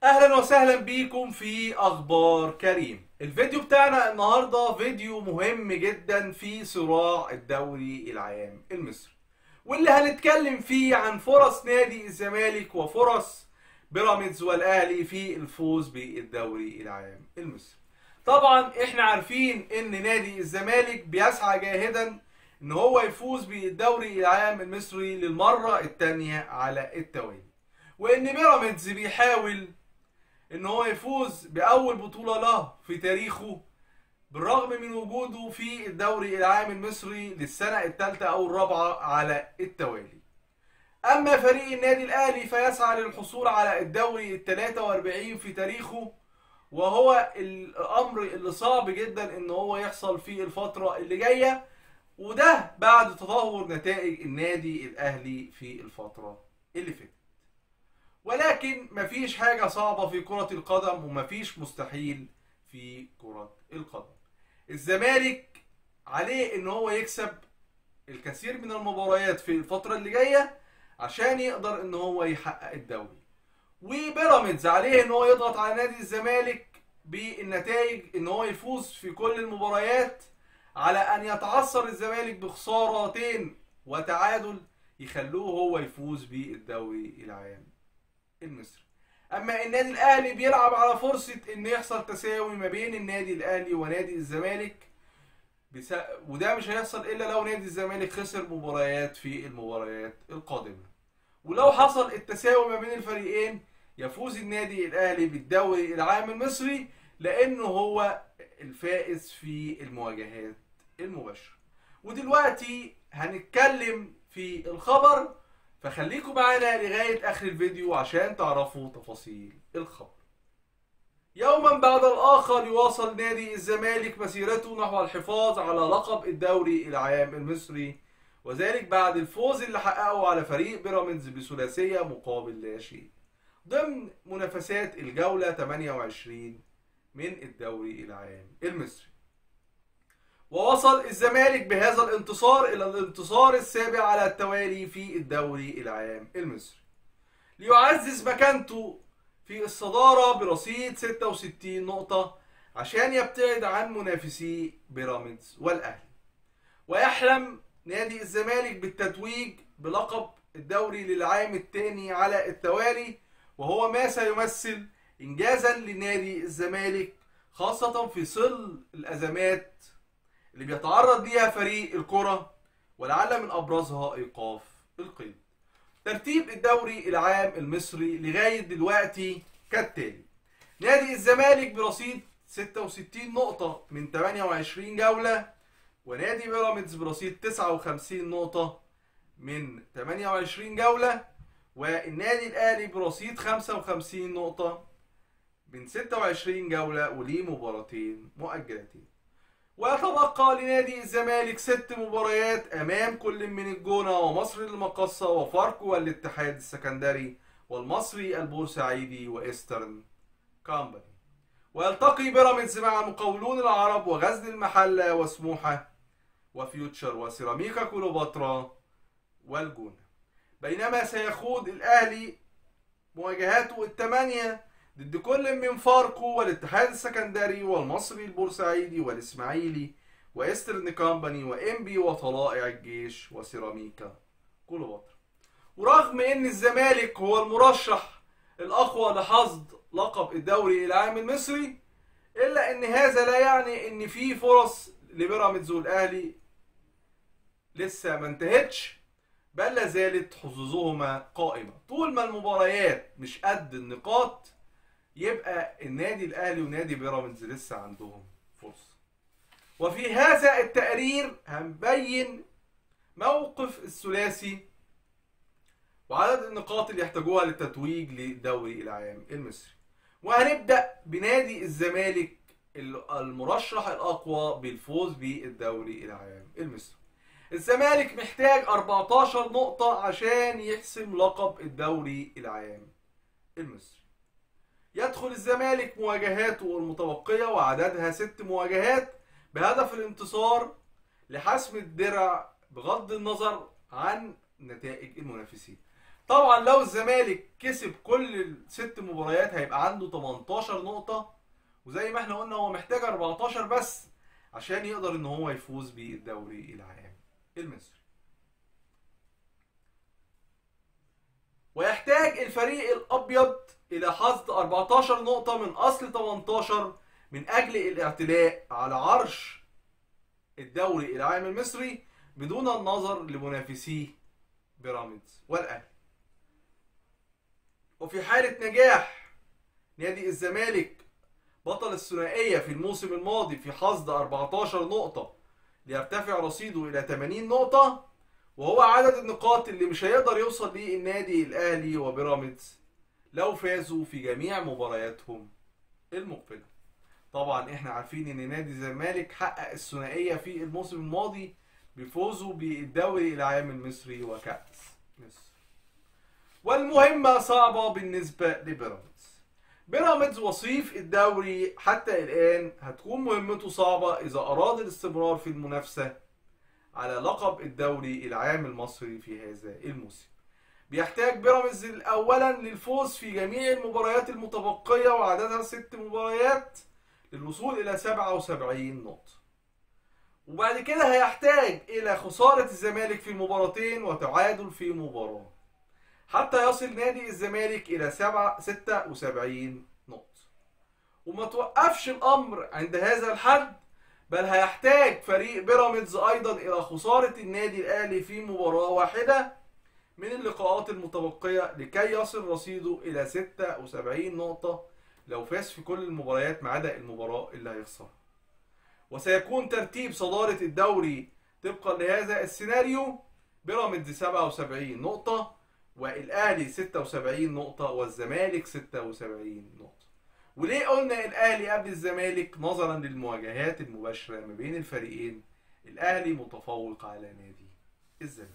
اهلا وسهلا بيكم في اخبار كريم الفيديو بتاعنا النهارده فيديو مهم جدا في صراع الدوري العام المصري واللي هنتكلم فيه عن فرص نادي الزمالك وفرص بيراميدز والاهلي في الفوز بالدوري العام المصري طبعا احنا عارفين ان نادي الزمالك بيسعى جاهدا ان هو يفوز بالدوري العام المصري للمره الثانيه على التوالي وان بيراميدز بيحاول ان هو يفوز باول بطوله له في تاريخه بالرغم من وجوده في الدوري العام المصري للسنه الثالثه او الرابعه على التوالي اما فريق النادي الاهلي فيسعى للحصول على الدوري ال 43 في تاريخه وهو الامر اللي صعب جدا ان هو يحصل في الفتره اللي جايه وده بعد تدهور نتائج النادي الاهلي في الفتره اللي فاتت ولكن مفيش حاجة صعبة في كرة القدم ومفيش مستحيل في كرة القدم الزمالك عليه ان هو يكسب الكثير من المباريات في الفترة اللي جاية عشان يقدر ان هو يحقق الدوري وبيراميدز عليه ان هو يضغط على نادي الزمالك بالنتائج ان هو يفوز في كل المباريات على ان يتعثر الزمالك بخسارتين وتعادل يخلوه هو يفوز بالدوري العام المصري اما النادي الاهلي بيلعب على فرصه ان يحصل تساوي ما بين النادي الاهلي ونادي الزمالك بس... وده مش هيحصل الا لو نادي الزمالك خسر مباريات في المباريات القادمه ولو حصل التساوي ما بين الفريقين يفوز النادي الاهلي بالدوري العام المصري لانه هو الفائز في المواجهات المباشره ودلوقتي هنتكلم في الخبر فخليكم معانا لغاية آخر الفيديو عشان تعرفوا تفاصيل الخبر يوما بعد الآخر يواصل نادي الزمالك مسيرته نحو الحفاظ على لقب الدوري العام المصري وذلك بعد الفوز اللي حققه على فريق بيراميدز بثلاثية مقابل لا شيء ضمن منافسات الجولة 28 من الدوري العام المصري ووصل الزمالك بهذا الانتصار الى الانتصار السابع على التوالي في الدوري العام المصري ليعزز مكانته في الصدارة برصيد 66 نقطة عشان يبتعد عن منافسي بيراميدز والأهلي ويحلم نادي الزمالك بالتتويج بلقب الدوري للعام الثاني على التوالي وهو ما سيمثل إنجازا لنادي الزمالك خاصة في ظل الأزمات اللي بيتعرض ليها فريق الكرة ولعل من أبرزها إيقاف القيد. ترتيب الدوري العام المصري لغاية دلوقتي كالتالي: نادي الزمالك برصيد 66 نقطة من 28 جولة، ونادي بيراميدز برصيد 59 نقطة من 28 جولة، والنادي الأهلي برصيد 55 نقطة من 26 جولة وليه مباراتين مؤجلتين. ويتبقى لنادي الزمالك ست مباريات امام كل من الجونه ومصر المقصه وفاركو والاتحاد السكندري والمصري البورسعيدي وايسترن كامباني ويلتقي بيراميدز مع المقاولون العرب وغزل المحله وسموحه وفيوتشر وسيراميكا كليوباترا والجونه بينما سيخوض الاهلي مواجهاته الثمانيه ضد كل من فاركو والاتحاد السكندري والمصري البورسعيدي والاسماعيلي وايسترن كامباني وانبي وطلائع الجيش وسيراميكا كليوباترا ورغم ان الزمالك هو المرشح الاقوى لحصد لقب الدوري العام المصري الا ان هذا لا يعني ان في فرص لبيراميدز والاهلي لسه ما انتهتش بل لا زالت حظوظهما قائمه طول ما المباريات مش قد النقاط يبقى النادي الاهلي ونادي بيراميدز لسه عندهم فرصه وفي هذا التقرير هنبين موقف الثلاثي وعدد النقاط اللي يحتاجوها للتتويج للدوري العام المصري وهنبدا بنادي الزمالك المرشح الاقوى بالفوز بالدوري العام المصري الزمالك محتاج 14 نقطة عشان يحسم لقب الدوري العام المصري يدخل الزمالك مواجهاته المتبقية وعددها ست مواجهات بهدف الانتصار لحسم الدرع بغض النظر عن نتائج المنافسين طبعا لو الزمالك كسب كل الست مباريات هيبقى عنده 18 نقطة وزي ما احنا قلنا هو محتاج 14 بس عشان يقدر ان هو يفوز بالدوري العام المصري ويحتاج الفريق الابيض الى حصد 14 نقطة من اصل 18 من اجل الاعتلاء على عرش الدوري العام المصري بدون النظر لمنافسيه بيراميدز والاهلي وفي حالة نجاح نادي الزمالك بطل الثنائية في الموسم الماضي في حصد 14 نقطة ليرتفع رصيده إلى 80 نقطة وهو عدد النقاط اللي مش هيقدر يوصل ليه النادي الأهلي وبيراميدز لو فازوا في جميع مبارياتهم المقبلة. طبعا احنا عارفين ان نادي الزمالك حقق الثنائية في الموسم الماضي بفوزه بالدوري العام المصري وكأس مصر. والمهمة صعبة بالنسبة لبيراميدز. بيراميدز وصيف الدوري حتى الآن هتكون مهمته صعبة إذا أراد الاستمرار في المنافسة على لقب الدوري العام المصري في هذا الموسم. بيحتاج بيراميدز أولا للفوز في جميع المباريات المتبقية وعددها ست مباريات للوصول إلى 77 نقطة. وبعد كده هيحتاج إلى خسارة الزمالك في مباراتين وتعادل في مباراة. حتى يصل نادي الزمالك إلى 7 76 نقطة. وما توقفش الأمر عند هذا الحد بل هيحتاج فريق بيراميدز أيضا إلى خسارة النادي الأهلي في مباراة واحدة من اللقاءات المتبقية لكي يصل رصيده إلى 76 نقطة لو فاز في كل المباريات ما عدا المباراة اللي هيخسرها. وسيكون ترتيب صدارة الدوري طبقا لهذا السيناريو بيراميدز 77 نقطة والاهلي 76 نقطة والزمالك 76 نقطة. وليه قلنا الاهلي قبل الزمالك نظرا للمواجهات المباشرة ما بين الفريقين الاهلي متفوق على نادي الزمالك.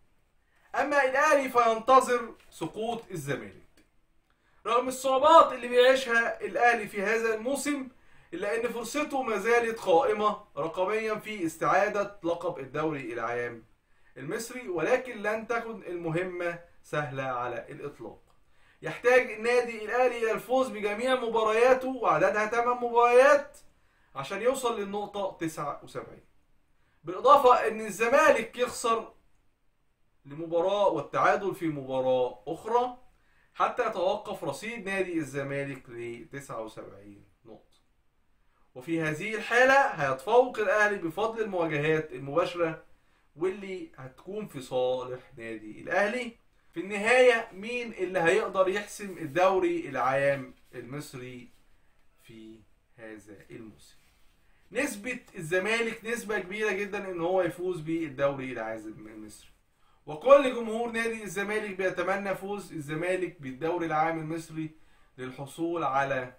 اما الاهلي فينتظر سقوط الزمالك. رغم الصعوبات اللي بيعيشها الاهلي في هذا الموسم الا ان فرصته ما زالت قائمة رقميا في استعادة لقب الدوري العام المصري ولكن لن تكن المهمة سهلة على الإطلاق يحتاج النادي الأهلي إلى الفوز بجميع مبارياته وعددها 8 مباريات عشان يوصل للنقطة 79 بالإضافة إن الزمالك يخسر لمباراة والتعادل في مباراة أخرى حتى يتوقف رصيد نادي الزمالك ل 79 نقطة وفي هذه الحالة هيتفوق الأهلي بفضل المواجهات المباشرة واللي هتكون في صالح نادي الأهلي في النهاية مين اللي هيقدر يحسم الدوري العام المصري في هذا الموسم نسبة الزمالك نسبة كبيرة جدا ان هو يفوز بالدوري العام المصري وكل جمهور نادي الزمالك بيتمنى فوز الزمالك بالدوري العام المصري للحصول على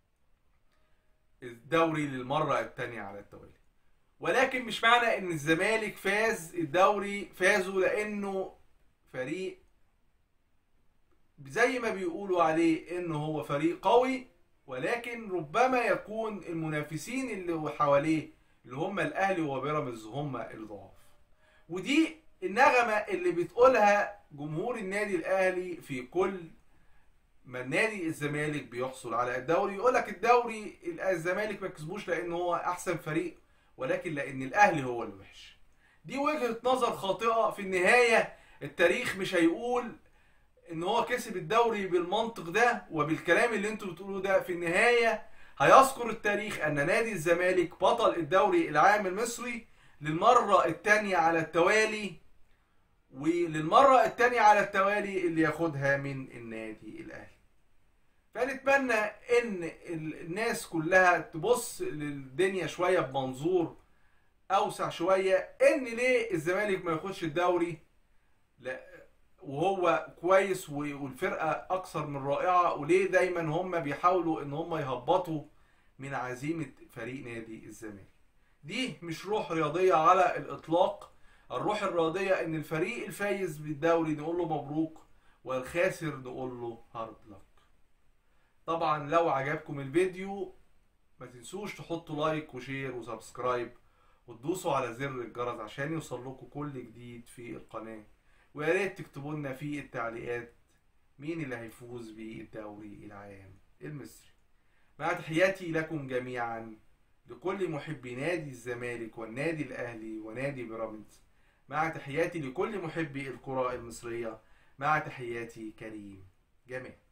الدوري للمرة الثانية على التوالي ولكن مش معنى ان الزمالك فاز الدوري فازوا لانه فريق زي ما بيقولوا عليه انه هو فريق قوي ولكن ربما يكون المنافسين اللي حواليه اللي هم الاهلي وبيراميدز هم الضعاف ودي النغمة اللي بتقولها جمهور النادي الاهلي في كل ما نادي الزمالك بيحصل على الدوري يقول لك الدوري الزمالك ما كسبوش لان هو احسن فريق ولكن لان الاهلي هو الوحش دي وجهة نظر خاطئة في النهاية التاريخ مش هيقول ان هو كسب الدوري بالمنطق ده وبالكلام اللي انتوا بتقولوه ده في النهاية هيذكر التاريخ ان نادي الزمالك بطل الدوري العام المصري للمرة الثانية على التوالي وللمرة الثانية على التوالي اللي ياخدها من النادي الاهلي فنتمنى ان الناس كلها تبص للدنيا شوية بمنظور اوسع شوية ان ليه الزمالك ما ياخدش الدوري لا وهو كويس والفرقة اكثر من رائعة وليه دايما هم بيحاولوا ان هم يهبطوا من عزيمة فريق نادي الزمالك دي مش روح رياضية على الاطلاق الروح الرياضية ان الفريق الفايز بالدوري نقول له مبروك والخاسر نقول له هارد لك طبعا لو عجبكم الفيديو ما تنسوش تحطوا لايك وشير وسبسكرايب وتدوسوا على زر الجرس عشان يوصل لكم كل جديد في القناة ويا ريت تكتبوا لنا في التعليقات مين اللي هيفوز بالدوري العام المصري مع تحياتي لكم جميعا لكل محبي نادي الزمالك والنادي الاهلي ونادي بيراميدز مع تحياتي لكل محبي الكرة المصرية مع تحياتي كريم جمال